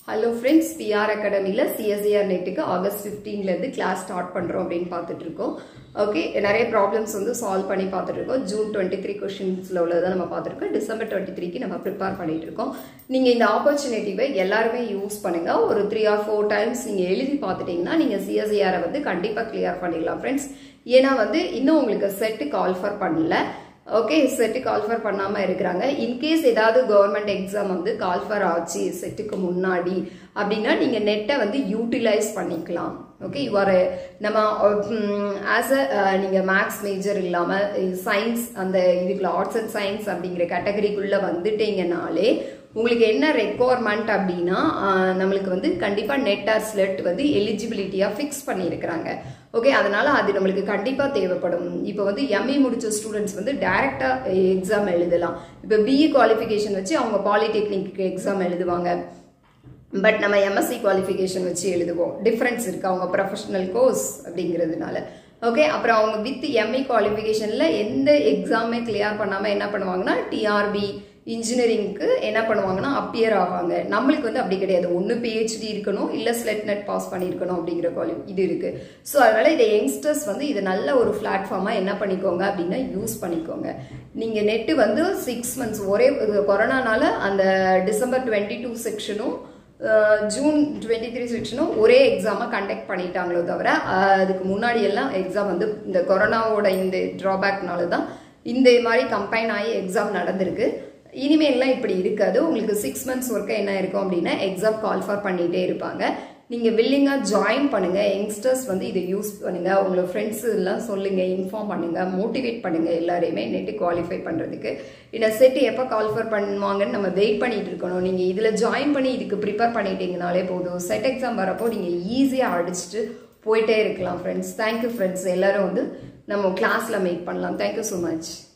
hello friends PR அகாடமியில் CSIR நெட்டுக்கு August ஃபிஃப்டீன்லேருந்து கிளாஸ் ஸ்டார்ட் பண்ணுறோம் அப்படின்னு பார்த்துட்டு இருக்கோம் ஓகே நிறைய ப்ராப்ளம்ஸ் வந்து சால்வ் பண்ணி பார்த்துட்டு இருக்கோம் ஜூன் டுவெண்ட்டி த்ரீ கொஷின்ஸில் உள்ளதை நம்ம பார்த்துருக்கோம் டிசம்பர் டுவெண்ட்டி த்ரீக்கு நம்ம ப்ரிப்பேர் பண்ணிட்டு இருக்கோம் நீங்கள் இந்த ஆப்பர்ச்சுனிட்டிவை எல்லாருமே யூஸ் பண்ணுங்க ஒரு த்ரீ ஆர் ஃபோர் டைம்ஸ் நீங்கள் எழுதி பார்த்துட்டீங்கன்னா நீங்கள் சிஎஸ்ஏஆரை வந்து கண்டிப்பாக கிளியர் பண்ணிடலாம் ஃப்ரெண்ட்ஸ் ஏன்னா வந்து இன்னும் உங்களுக்கு செட்டு கால்ஃபர் பண்ணல ஓகே செட்டு கால்ஃபர் பண்ணாமல் இருக்கிறாங்க இன்கேஸ் ஏதாவது கவர்மெண்ட் எக்ஸாம் வந்து கால்ஃபர் ஆச்சு செட்டுக்கு முன்னாடி அப்படின்னா நீங்கள் நெட்டை வந்து யூட்டிலைஸ் பண்ணிக்கலாம் ஓகே யுவர் நம்ம ஆஸ் அ நீங்கள் மேக்ஸ் மேஜர் இல்லாமல் சயின்ஸ் அந்த இதுக்குள்ள ஆர்ட்ஸ் அண்ட் சயின்ஸ் அப்படிங்கிற கேட்டகரிக்குள்ளே வந்துட்டீங்கனாலே உங்களுக்கு என்ன ரெக்குவயர்மெண்ட் அப்படின்னா நம்மளுக்கு வந்து கண்டிப்பாக நெட் ஆர் ஸ்லெட் வந்து எலிஜிபிலிட்டியாக ஃபிக்ஸ் பண்ணியிருக்கிறாங்க ஓகே அதனால அது நம்மளுக்கு கண்டிப்பாக தேவைப்படும் இப்போ வந்து எம்ஏ முடிச்ச ஸ்டூடெண்ட்ஸ் வந்து டைரெக்டாக எக்ஸாம் எழுதலாம் இப்போ பிஇ குவாலிஃபிகேஷன் வச்சு அவங்க பாலிடெக்னிக் எக்ஸாம் எழுதுவாங்க பட் நம்ம எம்எஸ்சி குவாலிஃபிகேஷன் வச்சு எழுதுவோம் டிஃப்ரென்ஸ் இருக்குது அவங்க ப்ரொஃபஷனல் கோர்ஸ் அப்படிங்கிறதுனால ஓகே அப்புறம் அவங்க வித் எம்ஏ குவாலிஃபிகேஷனில் எந்த எக்ஸாமே கிளியர் பண்ணாமல் என்ன பண்ணுவாங்கன்னா டிஆர்பி இன்ஜினியரிங்க்கு என்ன பண்ணுவாங்கன்னா அப்பியர் ஆவாங்க நம்மளுக்கு வந்து அப்படி கிடையாது ஒன்று பிஹெச்டி இருக்கணும் இல்லை ஸ்லெட் நெட் பாஸ் பண்ணியிருக்கணும் அப்படிங்கிற குவாலி இது இருக்குது ஸோ அதனால் இதை யங்ஸ்டர்ஸ் வந்து இது நல்ல ஒரு பிளாட்ஃபார்மாக என்ன பண்ணிக்கோங்க அப்படின்னா யூஸ் பண்ணிக்கோங்க நீங்கள் நெட்டு வந்து சிக்ஸ் மந்த்ஸ் ஒரே கொரோனானால அந்த டிசம்பர் டுவெண்ட்டி டூ செக்ஷனும் ஜூன் டுவெண்ட்டி த்ரீ செக்ஷனும் ஒரே எக்ஸாமாக கண்டக்ட் பண்ணிட்டாங்களோ தவிர அதுக்கு முன்னாடி எல்லாம் எக்ஸாம் வந்து இந்த கொரோனாவோட இந்த ட்ராபேக்னால தான் இந்த மாதிரி கம்பைன் ஆகி எக்ஸாம் நடந்திருக்கு இனிமேல்லாம் இப்படி இருக்காது உங்களுக்கு சிக்ஸ் மந்த்ஸ் ஒர்க்காக என்ன இருக்கும் அப்படின்னா எக்ஸாம் கால்ஃபார் பண்ணிகிட்டே இருப்பாங்க நீங்கள் வில்லிங்காக ஜாயின் பண்ணுங்கள் யங்ஸ்டர்ஸ் வந்து இதை யூஸ் பண்ணுங்கள் உங்களோட ஃப்ரெண்ட்ஸ் எல்லாம் சொல்லுங்கள் இன்ஃபார்ம் பண்ணுங்கள் மோட்டிவேட் பண்ணுங்கள் எல்லாரையுமே நெட்டு குவாலிஃபை பண்ணுறதுக்கு இந்த செட்டு எப்போ கால்ஃபர் பண்ணுவாங்கன்னு நம்ம வெயிட் பண்ணிட்டு இருக்கணும் நீங்கள் இதில் ஜாயின் பண்ணி இதுக்கு ப்ரிப்பேர் பண்ணிட்டீங்கனாலே போதும் செட் எக்ஸாம் வரப்போ நீங்கள் ஈஸியாக அடிச்சுட்டு போயிட்டே இருக்கலாம் ஃப்ரெண்ட்ஸ் தேங்க்யூ ஃப்ரெண்ட்ஸ் எல்லோரும் வந்து நம்ம கிளாஸில் மீட் பண்ணலாம் தேங்க்யூ ஸோ மச்